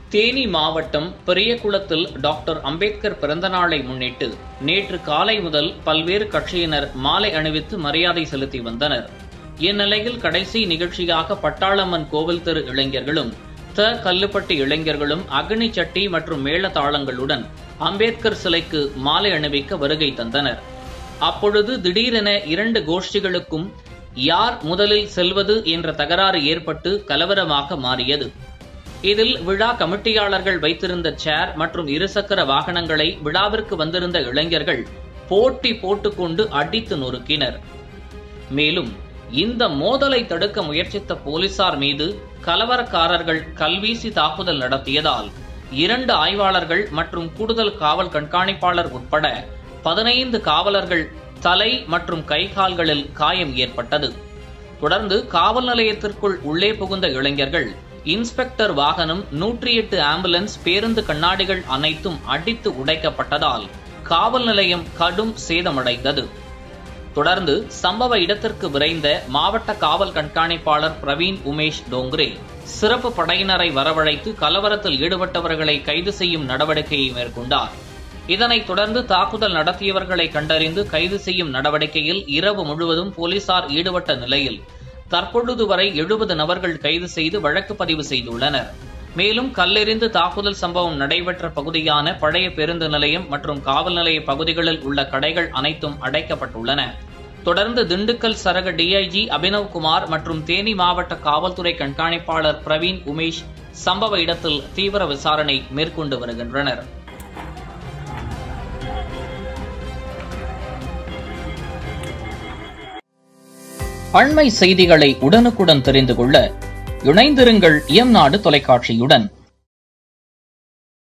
தேனி மாவட்டம் பெரியகுளத்தில் டாக்டர் அம்பேத்கர் பிறந்தநாளை முன்னிட்டு நேற்று காலை முதல் பல்வேறு கட்சியினர் மாலை அணிவித்து மரியாதை செலுத்தி வந்தனர் இந்நிலையில் கடைசி நிகழ்ச்சியாக பட்டாளம்மன் கோவில் தெரு இளைஞர்களும் த கல்லுப்பட்டி இளைஞர்களும் அக்னி சட்டி மற்றும் மேளதாளங்களுடன் அம்பேத்கர் சிலைக்கு மாலை அணிவிக்க வருகை தந்தனர் அப்பொழுது திடீரென இரண்டு கோஷ்டிகளுக்கும் யார் முதலில் செல்வது என்ற தகராறு ஏற்பட்டு கலவரமாக மாறியது இதில் விழா கமிட்டியாளர்கள் வைத்திருந்த சேர் மற்றும் இருசக்கர வாகனங்களை விழாவிற்கு வந்திருந்த இளைஞர்கள் போட்டி போட்டுக்கொண்டு அடித்து நொறுக்கினர் மேலும் இந்த மோதலை தடுக்க முயற்சித்த போலீசார் மீது கலவரக்காரர்கள் கல்வீசி தாக்குதல் நடத்தியதால் இரண்டு ஆய்வாளர்கள் மற்றும் கூடுதல் காவல் கண்காணிப்பாளர் உட்பட பதினைந்து காவலர்கள் தலை மற்றும் கை கால்களில் காயம் ஏற்பட்டது தொடர்ந்து காவல் நிலையத்திற்குள் உள்ளே புகுந்த இளைஞர்கள் இன்ஸ்பெக்டர் வாகனம் நூற்றி எட்டு ஆம்புலன்ஸ் பேருந்து கண்ணாடிகள் அனைத்தும் அடித்து உடைக்கப்பட்டதால் காவல் நிலையம் கடும் சேதமடைந்தது தொடர்ந்து சம்பவ இடத்திற்கு விரைந்த மாவட்ட காவல் கண்காணிப்பாளர் பிரவீன் உமேஷ் டோங்ரே சிறப்பு படையினரை வரவழைத்து கலவரத்தில் ஈடுபட்டவர்களை கைது செய்யும் நடவடிக்கையை மேற்கொண்டார் இதனைத் தொடர்ந்து தாக்குதல் நடத்தியவர்களை கண்டறிந்து கைது செய்யும் நடவடிக்கையில் இரவு முழுவதும் போலீசார் ஈடுபட்ட நிலையில் தற்பொழுது வரை எழுபது நபர்கள் கைது செய்து வழக்கு பதிவு செய்துள்ளனர் மேலும் கல்லெறிந்து தாக்குதல் சம்பவம் நடைபெற்ற பகுதியான பழைய பேருந்து நிலையம் மற்றும் காவல் நிலைய பகுதிகளில் உள்ள கடைகள் அனைத்தும் அடைக்கப்பட்டுள்ளன தொடர்ந்து திண்டுக்கல் சரக டிஐஜி அபினவ் குமார் மற்றும் தேனி மாவட்ட காவல்துறை கண்காணிப்பாளர் பிரவீன் உமேஷ் சம்பவ இடத்தில் தீவிர விசாரணை மேற்கொண்டு வருகின்றனர் அண்மை செய்திகளை உடனுக்குடன் தெரிந்து கொள்ள இணைந்திருங்கள் எம் நாடு தொலைக்காட்சியுடன்